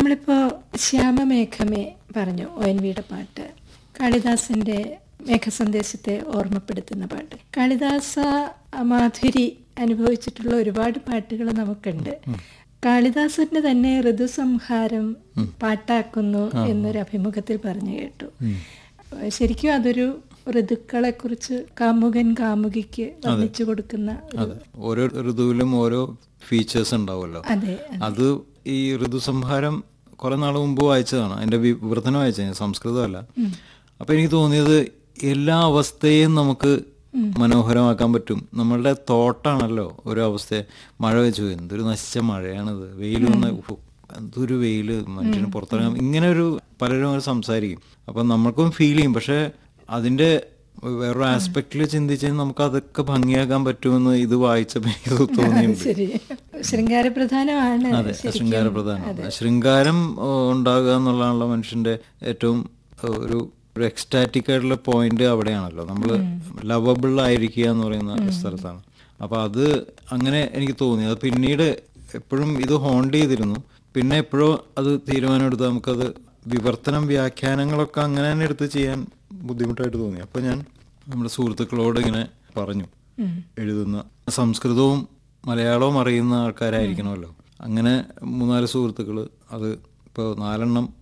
നമ്മളിപ്പോ ശ്യാമമേഘമേ പറഞ്ഞു O N വിയുടെ പാട്ട് കാളിദാസന്റെ മേഘസന്ദേശത്തെ ഓർമ്മപ്പെടുത്തുന്ന പാട്ട് കാളിദാസ മാധുരി അനുഭവിച്ചിട്ടുള്ള ഒരുപാട് പാട്ടുകൾ നമുക്കുണ്ട് കാളിദാസന്റെ തന്നെ ഋതുസംഹാരം പാട്ടാക്കുന്നു എന്നൊരു അഭിമുഖത്തിൽ പറഞ്ഞു കേട്ടു ശരിക്കും അതൊരു ഋതുക്കളെ കുറിച്ച് കാമുകൻ കാമുകിക്ക് വർണ്ണിച്ചു കൊടുക്കുന്ന ഒരു- അതെ ഓരോ ഋതുവിലും ഓരോ ഫീച്ചേഴ്സ് ഉണ്ടാവുമല്ലോ അതെ അത് ഈ ഋതുസംഹാരം കുറെ നാൾ മുമ്പ് വായിച്ചതാണ് അതിന്റെ വിവർത്തനം വായിച്ചത് സംസ്കൃതമല്ല അപ്പൊ എനിക്ക് തോന്നിയത് എല്ലാ അവസ്ഥയും നമുക്ക് മനോഹരമാക്കാൻ പറ്റും നമ്മളുടെ തോട്ടാണല്ലോ ഒരു അവസ്ഥയെ മഴ വെച്ചു എന്തൊരു നശിച്ച മഴയാണിത് വെയിൽ വന്ന ഉഫ്, എന്തൊരു വെയില് മനുഷ്യന് പുറത്തിറങ്ങാൻ ഇങ്ങനെ ഒരു പലരും അങ്ങനെ സംസാരിക്കും അപ്പൊ നമ്മൾക്കും ഫീൽ ചെയ്യും പക്ഷെ അതിന്റെ വേറൊരു ആസ്പെക്റ്റിൽ ചിന്തിച്ച് നമുക്ക് അതൊക്കെ ഭംഗിയാക്കാൻ പറ്റുമെന്ന് ഇത് വായിച്ചപ്പോൾ എനിക്ക് തോന്നിയിട്ടുണ്ട് ശരി ശൃംഗാരപ്രധാനമാണ് അതെ ശൃംഗാര പ്രധാനം ശൃംഗാരം ഏഹ്, ഉണ്ടാകുക എന്നുള്ളതാണല്ലോ മനുഷ്യന്റെ ഏറ്റവും ഏഹ്, ഒരു ഒരു എക്സ്റ്റാറ്റിക് ആയിട്ടുള്ള പോയിന്റ് അവിടെയാണല്ലോ നമ്മൾ ലവബിൾ ആയിരിക്കുക എന്ന് പറയുന്ന ഒരു സ്ഥലത്താണ് അപ്പൊ അത് അങ്ങനെ എനിക്ക് തോന്നി അത് പിന്നീട് എപ്പോഴും ഇത് ഹോണ്ട് ചെയ്തിരുന്നു പിന്നെ എപ്പോഴും അത് തീരുമാനമെടുത്ത് നമുക്കത് വിവർത്തനം വ്യാഖ്യാനങ്ങളൊക്കെ അങ്ങനെ തന്നെ എടുത്ത് ചെയ്യാൻ ബുദ്ധിമുട്ടായിട്ട് തോന്നി അപ്പൊ ഞാൻ നമ്മുടെ സുഹൃത്തുക്കളോട് ഇങ്ങനെ പറഞ്ഞു എഴുതുന്ന സംസ്കൃതവും മലയാളവും അറിയുന്ന ആൾക്കാരായിരിക്കണമല്ലോ അങ്ങനെ മൂന്നാല് സുഹൃത്തുക്കൾ അത് ഇപ്പോൾ നാലെണ്ണം